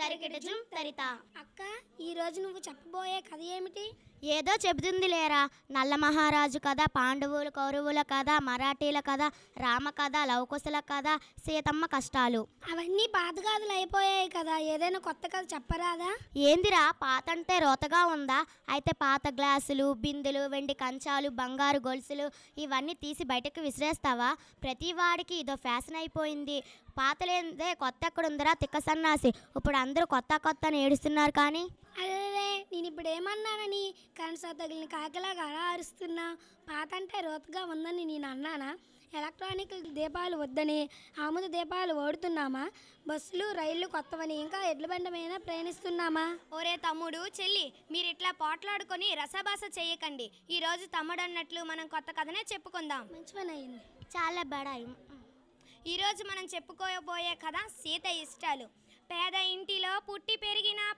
తరికిటజుం తరిత అక్క ఈ రోజు నువ్వు చెప్పబోయే కథ ఏమిటి ఏదో చెబుతుంది లేరా నల్ల మహారాజు కథ పాండవుల కౌరవుల కథ మరాఠీల కథ రామ కథ లవకుశల కథ సీతమ్మ కష్టాలు అవన్నీ పాతగాదులు అయిపోయాయి కదా ఏదైనా కొత్త కథ చెప్పరాదా ఏందిరా పాత అంటే రోతగా ఉందా అయితే పాత గ్లాసులు బిందెలు వెండి కంచాలు బంగారు గొలుసులు ఇవన్నీ తీసి బయటకు విసిరేస్తావా ప్రతి వాడికి ఇదో ఫ్యాషన్ అయిపోయింది పాతలేదే కొత్త ఎక్కడుందిరా తిక్క సన్నాసి ఇప్పుడు అందరూ కొత్త కొత్త అని ఏడుస్తున్నారు కానీ అరే నేను ఇప్పుడు ఏమన్నానని కరెంట్ తగిలిన కాకిలాగా అలా అరుస్తున్నా పాత అంటే రోతగా ఉందని నేను అన్నానా ఎలక్ట్రానిక్ దీపాలు వద్దని ఆముద దీపాలు ఓడుతున్నామా బస్సులు రైళ్లు కొత్తవని ఇంకా ఎడ్ల బండి మీద ప్రయాణిస్తున్నామా ఒరే తమ్ముడు చెల్లి మీరు ఇట్లా పోట్లాడుకొని రసభాస చేయకండి ఈ రోజు తమ్ముడు అన్నట్లు మనం కొత్త కథనే చెప్పుకుందాం మంచి పని అయింది చాలా బడాయి ఈరోజు మనం చెప్పుకోబోయే కథ సీత ఇష్టాలు పేద ఇంటిలో పుట్టి